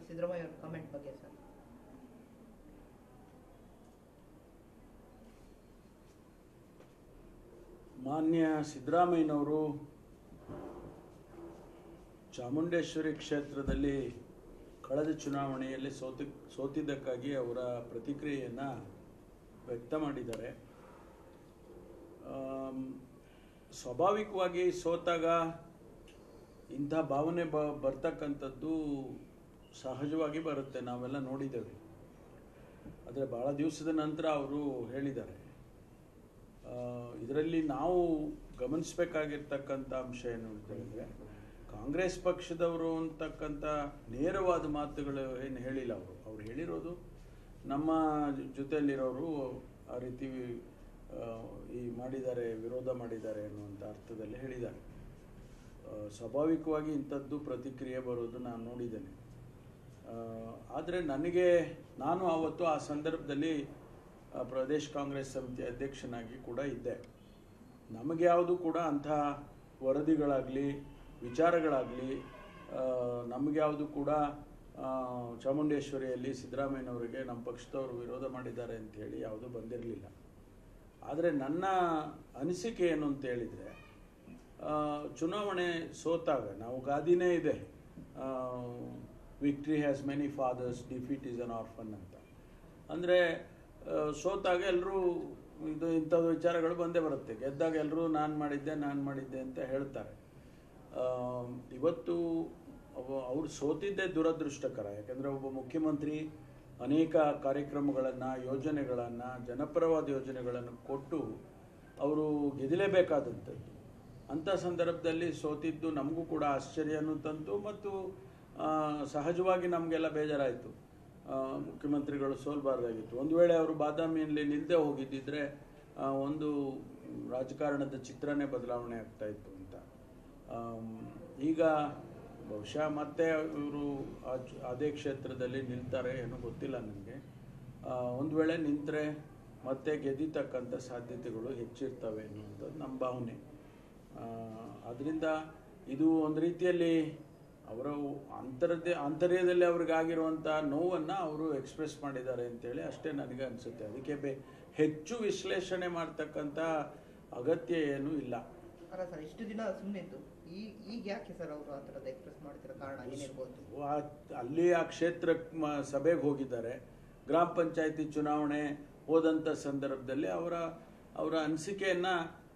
ಸಿದ್ದರಾಮಯ್ಯ ಅವ್ರ ಕಮೆಂಟ್ ಬಗ್ಗೆ ಸರ್ ಮಾನ್ಯ ಸಿದ್ದರಾಮಯ್ಯನವರು ಚಾಮುಂಡೇಶ್ವರಿ ಕ್ಷೇತ್ರದಲ್ಲಿ ಕಳೆದ ಚುನಾವಣೆಯಲ್ಲಿ ಸೋತಿ ಸೋತಿದ್ದಕ್ಕಾಗಿ ಅವರ ಪ್ರತಿಕ್ರಿಯೆಯನ್ನು ವ್ಯಕ್ತ ಮಾಡಿದ್ದಾರೆ ಆಮ್, ಸ್ವಾಭಾವಿಕವಾಗಿ ಸೋತಾಗ ಇಂಥ ಭಾವನೆ ಬ ಬರ್ತಕ್ಕಂಥದ್ದು ಸಹಜವಾಗಿ ಬರುತ್ತೆ ನಾವೆಲ್ಲ ನೋಡಿದ್ದೇವೆ ಆದರೆ ಭಾಳ ದಿವಸದ ನಂತರ ಅವರು ಹೇಳಿದ್ದಾರೆ ಇದರಲ್ಲಿ ನಾವು ಗಮನಿಸಬೇಕಾಗಿರ್ತಕ್ಕಂಥ ಅಂಶ ಏನು ಅಂತ ಹೇಳಿದ್ರೆ ಕಾಂಗ್ರೆಸ್ ಪಕ್ಷದವರು ಅಂತಕ್ಕಂಥ ನೇರವಾದ ಮಾತುಗಳು ಏನು ಹೇಳಿಲ್ಲ ಅವರು ಅವ್ರು ಹೇಳಿರೋದು ನಮ್ಮ ಜೊತೆಯಲ್ಲಿರೋರು ಆ ರೀತಿ ಆ, ಈ ಮಾಡಿದ್ದಾರೆ ವಿರೋಧ ಮಾಡಿದ್ದಾರೆ ಅನ್ನುವಂಥ ಅರ್ಥದಲ್ಲಿ ಹೇಳಿದ್ದಾರೆ ಆ, ಸ್ವಾಭಾವಿಕವಾಗಿ ಇಂಥದ್ದು ಪ್ರತಿಕ್ರಿಯೆ ಬರೋದು ನಾನು ನೋಡಿದ್ದೇನೆ ಆದರೆ ನನಗೆ ನಾನು ಆವತ್ತು ಆ ಸಂದರ್ಭದಲ್ಲಿ ಆ, ಪ್ರದೇಶ್ ಕಾಂಗ್ರೆಸ್ ಸಮಿತಿ ಅಧ್ಯಕ್ಷನಾಗಿ ಕೂಡ ಇದ್ದೆ ನಮಗೆ ಯಾವುದು ಕೂಡ ಅಂಥ ವರದಿಗಳಾಗಲಿ ವಿಚಾರಗಳಾಗಲಿ ನಮಗೆ ಯಾವುದು ಕೂಡ ಆ, ಚಾಮುಂಡೇಶ್ವರಿಯಲ್ಲಿ ಸಿದ್ದರಾಮಯ್ಯನವರಿಗೆ ನಮ್ಮ ಪಕ್ಷದವರು ವಿರೋಧ ಮಾಡಿದ್ದಾರೆ ಅಂತ ಹೇಳಿ ಯಾವುದೂ ಬಂದಿರಲಿಲ್ಲ ಆದರೆ ನನ್ನ ಅನಿಸಿಕೆ ಏನು ಅಂತ ಹೇಳಿದರೆ ಚುನಾವಣೆ ಸೋತಾಗ ನಾವು ಗಾದಿನೇ ಇದೆ victory has many fathers defeat is an orphan ಅಂತ ಅಂದರೆ ಸೋತಾಗ ಎಲ್ಲರೂ ಇದು ಇಂಥದ್ದು ವಿಚಾರಗಳು ಬಂದೇ ಬರುತ್ತೆ ಗೆದ್ದಾಗ ಎಲ್ಲರೂ ನಾನು ಮಾಡಿದ್ದೆ ನಾನು ಮಾಡಿದ್ದೆ ಅಂತ ಹೇಳ್ತಾರೆ ಆ, ಇವತ್ತು ಅವ- ಅವ್ರು ಸೋತಿದ್ದೇ ದುರದೃಷ್ಟಕರ ಯಾಕಂದರೆ ಒಬ್ಬ ಮುಖ್ಯಮಂತ್ರಿ ಅನೇಕ ಕಾರ್ಯಕ್ರಮಗಳನ್ನು ಯೋಜನೆಗಳನ್ನು ಜನಪರವಾದ ಯೋಜನೆಗಳನ್ನು ಕೊಟ್ಟು ಅವರು ಗೆದಲೇಬೇಕಾದಂಥದ್ದು ಅಂಥ ಸಂದರ್ಭದಲ್ಲಿ ಸೋತಿದ್ದು ನಮಗೂ ಕೂಡ ಆಶ್ಚರ್ಯನೂ ತಂತು ಮತ್ತು ಆ, ಸಹಜವಾಗಿ ನಮಗೆಲ್ಲ ಬೇಜಾರಾಯಿತು ಆ, ಮುಖ್ಯಮಂತ್ರಿಗಳು ಸೋಲ್ಬಾರ್ದಾಗಿತ್ತು ಒಂದು ವೇಳೆ ಅವರು ಬಾದಾಮಿಯಲ್ಲಿ ನಿಲ್ಲದೆ ಹೋಗಿದ್ದಿದ್ರೆ ಆ, ಒಂದು ರಾಜಕಾರಣದ ಚಿತ್ರನೇ ಬದಲಾವಣೆ ಆಗ್ತಾ ಇತ್ತು ಅಂತ ಆಮ್, ಈಗ ಬಹುಶಃ ಮತ್ತೆ ಇವರು ಅದೇ ಕ್ಷೇತ್ರದಲ್ಲಿ ನಿಲ್ತಾರೆ ಏನೋ ಗೊತ್ತಿಲ್ಲ ನನಗೆ ಒಂದು ವೇಳೆ ನಿಂತರೆ ಮತ್ತೆ ಗೆದ್ದಿತಕ್ಕಂಥ ಸಾಧ್ಯತೆಗಳು ಹೆಚ್ಚಿರ್ತವೆ ಅನ್ನುವಂಥದ್ದು ನಮ್ಮ ಭಾವನೆ ಅದರಿಂದ ಇದು ಒಂದು ರೀತಿಯಲ್ಲಿ ಅವರ ಅಂತರದೇ ಆಂತರ್ಯದಲ್ಲಿ ಅವ್ರಿಗಾಗಿರುವಂಥ ನೋವನ್ನು ಅವರು ಎಕ್ಸ್ಪ್ರೆಸ್ ಮಾಡಿದ್ದಾರೆ ಅಂತೇಳಿ ಅಷ್ಟೇ ನನಗೆ ಅನಿಸುತ್ತೆ ಅದಕ್ಕೆ ಬೆ ಹೆಚ್ಚು ವಿಶ್ಲೇಷಣೆ ಮಾಡ್ತಕ್ಕಂಥ ಅಗತ್ಯ ಏನೂ ಇಲ್ಲ ಅಲ್ಲ ಸರ್ ಇಷ್ಟು ದಿನ ಸುಮ್ಮನೆ ಇದ್ದು ಈ ಈಗ ಯಾಕೆ ಸರ್ ಅವರು ಆ ಥರದ್ದು ಎಕ್ಸ್ಪ್ರೆಸ್ ಮಾಡ್ತಿರೋ ಕಾರಣ ಏನಿರ್ಬೋದು ಆ- ಅಲ್ಲಿ ಆ ಕ್ಷೇತ್ರಕ್ಕೆ ಮ- ಸಭೆಗೆ ಹೋಗಿದ್ದಾರೆ ಗ್ರಾಮ ಪಂಚಾಯತಿ ಚುನಾವಣೆ ಹೋದಂಥ ಸಂದರ್ಭದಲ್ಲಿ ಅವರ ಅವರ ಅನಿಸಿಕೆಯನ್ನು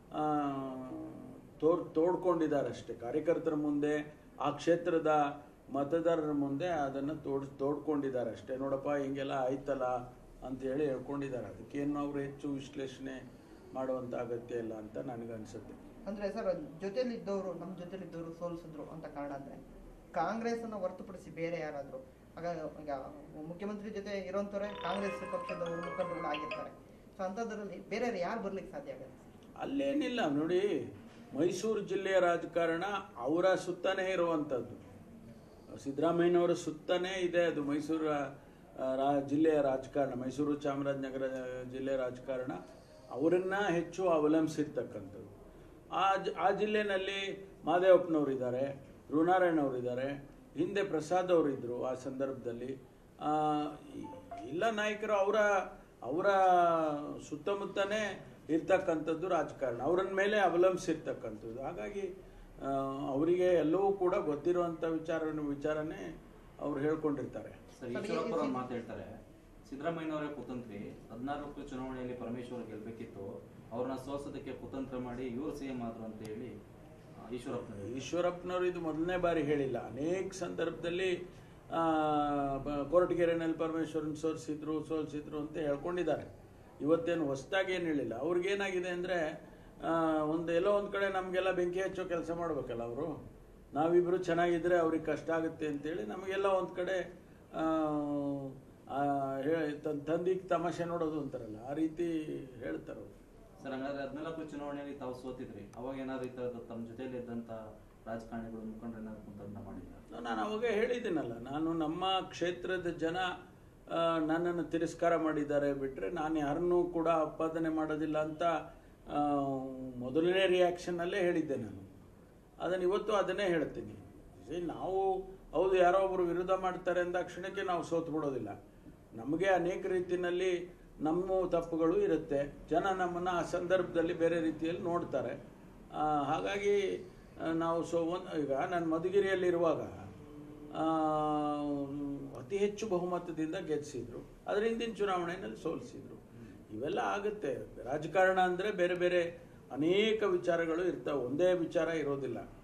ತೋರ್ ತೋಡ್ಕೊಂಡಿದ್ದಾರೆ ಅಷ್ಟೇ ಕಾರ್ಯಕರ್ತರ ಮುಂದೆ ಆ ಕ್ಷೇತ್ರದ ಮತದಾರರ ಮುಂದೆ ಅದನ್ನು ತೋಡ್ ತೋಡ್ಕೊಂಡಿದ್ದಾರೆ ಅಷ್ಟೇ ನೋಡಪ್ಪ ಹಿಂಗೆಲ್ಲ ಆಯ್ತಲ್ಲ ಅಂತ ಹೇಳಿ ಹೇಳ್ಕೊಂಡಿದ್ದಾರೆ ಅದಕ್ಕೇನು ಅವರು ಹೆಚ್ಚು ವಿಶ್ಲೇಷಣೆ ಮಾಡುವಂಥ ಅಗತ್ಯ ಇಲ್ಲ ಅಂತ ನನಗನ್ಸುತ್ತೆ ಅಂದ್ರೆ ಸರ್ ಜೊತೆಲಿದ್ದವರು ನಮ್ಮ ಜೊತೆಲಿದ್ದವರು ಸೋಲಿಸಿದ್ರು ಅಂತ ಕಾರಣ ಅಂದ್ರೆ ಕಾಂಗ್ರೆಸ್ ಅನ್ನ ಹೊರತುಪಡಿಸಿ ಬೇರೆ ಯಾರಾದ್ರು ಆಗ ಈಗ ಮುಖ್ಯಮಂತ್ರಿ ಜೊತೆ ಇರೋಂಥವ್ರೆ ಕಾಂಗ್ರೆಸ್ ಪಕ್ಷದವರು ಮುಖಂಡರುಗಳು ಆಗಿರ್ತಾರೆ ಸೊ ಅಂಥದ್ರಲ್ಲಿ ಬೇರೆ ಯಾರು ಬರ್ಲಿಕ್ಕೆ ಸಾಧ್ಯ ಆಗುತ್ತೆ ಅಲ್ಲೇನಿಲ್ಲ ನೋಡಿ ಮೈಸೂರು ಜಿಲ್ಲೆಯ ರಾಜಕಾರಣ ಅವರ ಸುತ್ತನೇ ಇರುವಂಥದ್ದು ಸಿದ್ದರಾಮಯ್ಯನವರ ಸುತ್ತನೇ ಇದೆ ಅದು ಮೈಸೂರು ಆ, ರಾ ಜಿಲ್ಲೆಯ ರಾಜಕಾರಣ ಮೈಸೂರು ಚಾಮರಾಜನಗರ ಜಿಲ್ಲೆಯ ರಾಜಕಾರಣ ಅವರನ್ನ ಹೆಚ್ಚು ಅವಲಂಬಿಸಿರ್ತಕ್ಕಂಥದ್ದು ಆ ಜ- ಆ ಜಿಲ್ಲೆನಲ್ಲಿ ಮಾದೇವಪ್ಪನವರು ಇದ್ದಾರೆ ಋಣಾರಾಯಣ ಅವರು ಇದ್ದಾರೆ ಹಿಂದೆ ಪ್ರಸಾದ್ ಅವರು ಇದ್ದರು ಆ ಸಂದರ್ಭದಲ್ಲಿ ಆ, ಈ- ಎಲ್ಲ ನಾಯಕರು ಅವರ ಅವರ ಸುತ್ತಮುತ್ತನೇ ಇರ್ತಕ್ಕಂಥದ್ದು ರಾಜಕಾರಣ ಅವರನ್ನ ಮೇಲೆ ಅವಲಂಬಿಸಿರ್ತಕ್ಕಂಥದ್ದು ಹಾಗಾಗಿ ಆ, ಅವರಿಗೆ ಎಲ್ಲವೂ ಕೂಡ ಗೊತ್ತಿರುವಂಥ ವಿಚಾರ ವಿಚಾರನೇ ಅವ್ರು ಹೇಳ್ಕೊಂಡಿರ್ತಾರೆ ಸರ್ ಈಶ್ವರಪ್ಪ ಅವ್ರು ಮಾತು ಹೇಳ್ತಾರೆ ಸಿದ್ದರಾಮಯ್ಯನವರೇ ಕುತಂತ್ರಿ ಹದಿನಾಲ್ಕು ಚುನಾವಣೆಯಲ್ಲಿ ಪರಮೇಶ್ವರ್ ಗೆಲ್ಬೇಕಿತ್ತು ಅವ್ರನ್ನ ಸೋಲ್ಸೋದಕ್ಕೆ ಕುತಂತ್ರ ಮಾಡಿ ಇವರು ಸಿಎಂ ಆದ್ರು ಅಂತ ಹೇಳಿ ಆ, ಈಶ್ವರಪ್ಪ ಈಶ್ವರಪ್ಪನವರು ಇದು ಮೊದಲನೇ ಬಾರಿ ಹೇಳಿಲ್ಲ ಅನೇಕ ಸಂದರ್ಭದಲ್ಲಿ ಆ, ಬ- ಕೊರಟಗೆರೆನಲ್ಲಿ ಪರಮೇಶ್ವರನ್ ಸೋರಿಸಿದ್ರು ಸೋಲಿಸಿದ್ರು ಅಂತ ಹೇಳ್ಕೊಂಡಿದ್ದಾರೆ ಇವತ್ತೇನು ಹೊಸದಾಗಿ ಏನು ಹೇಳಿಲ್ಲ ಅವ್ರಿಗೇನಾಗಿದೆ ಅಂದರೆ ಒಂದು ಎಲ್ಲೋ ಒಂದು ಕಡೆ ನಮಗೆಲ್ಲ ಬೆಂಕಿ ಹಚ್ಚೋ ಕೆಲಸ ಮಾಡಬೇಕಲ್ಲ ಅವರು ನಾವಿಬ್ಬರು ಚೆನ್ನಾಗಿದ್ದರೆ ಅವ್ರಿಗೆ ಕಷ್ಟ ಆಗುತ್ತೆ ಅಂತೇಳಿ ನಮಗೆಲ್ಲ ಒಂದು ಕಡೆ ಆ, ಆ, ಹೇ- ತನ್- ತಂದಿಗೆ ತಮಾಷೆ ನೋಡೋದು ಅಂತಾರಲ್ಲ ಆ ರೀತಿ ಹೇಳ್ತಾರೆ ಅವರು ಸರ್ ಹಂಗಾದ್ರೆ ಹದಿನಾಲ್ಕು ಚುನಾವಣೆಯಲ್ಲಿ ತಾವು ಸೋತಿದ್ರಿ ಅವಾಗ ಏನಾದ್ರು ಈ ಥರದ ತಮ್ಮ ಜೊತೆಯಲ್ಲಿ ಇದ್ದಂತ ರಾಜಕಾರಣಿಗಳು ಮುಖಂಡರು ಏನಾದ್ರು ಕುತಂತ್ರ ಮಾಡಿಲ್ಲ ನಾನು ಅವಾಗ ಹೇಳಿದ್ದೀನಲ್ಲ ನಾನು ನಮ್ಮ ಕ್ಷೇತ್ರದ ಜನ ಆ, ನನ್ನನ್ನು ತಿರಸ್ಕಾರ ಮಾಡಿದ್ದಾರೆ ಬಿಟ್ಟರೆ ನಾನು ಯಾರನ್ನೂ ಕೂಡ ಆಪಾದನೆ ಮಾಡೋದಿಲ್ಲ ಅಂತ ಆ, ಮೊದಲನೇ ರಿಯಾಕ್ಷನ್ನಲ್ಲೇ ಹೇಳಿದ್ದೆ ನಾನು ಅದನ್ನು ಇವತ್ತು ಅದನ್ನೇ ಹೇಳ್ತೀನಿ See, ನಾವು ಹೌದು ಯಾರೋ ಒಬ್ರು ವಿರೋಧ ಮಾಡ್ತಾರೆ ಅಂದ ಕ್ಷಣಕ್ಕೆ ನಾವು ಸೋತು ಬಿಡೋದಿಲ್ಲ ನಮಗೆ ಅನೇಕ ರೀತಿಯಲ್ಲಿ ನಮ್ಮ ತಪ್ಪುಗಳು ಇರುತ್ತೆ ಜನ ನಮ್ಮನ್ನು ಆ ಸಂದರ್ಭದಲ್ಲಿ ಬೇರೆ ರೀತಿಯಲ್ಲಿ ನೋಡ್ತಾರೆ ಆ, ಹಾಗಾಗಿ ಆ, ನಾವು ಸೊ ಒಂದು ಈಗ ನಾನು ಮಧುಗಿರಿಯಲ್ಲಿರುವಾಗ ಆ, ಅತಿ ಹೆಚ್ಚು ಬಹುಮತದಿಂದ ಗೆಲ್ಲಿಸಿದ್ರು ಅದರ ಹಿಂದಿನ ಚುನಾವಣೆಯಲ್ಲಿ ಸೋಲಿಸಿದ್ರು ಇವೆಲ್ಲ ಆಗುತ್ತೆ ರಾಜಕಾರಣ ಅಂದರೆ ಬೇರೆ ಬೇರೆ ಅನೇಕ ವಿಚಾರಗಳು ಇರ್ತವೆ ಒಂದೇ ವಿಚಾರ ಇರೋದಿಲ್ಲ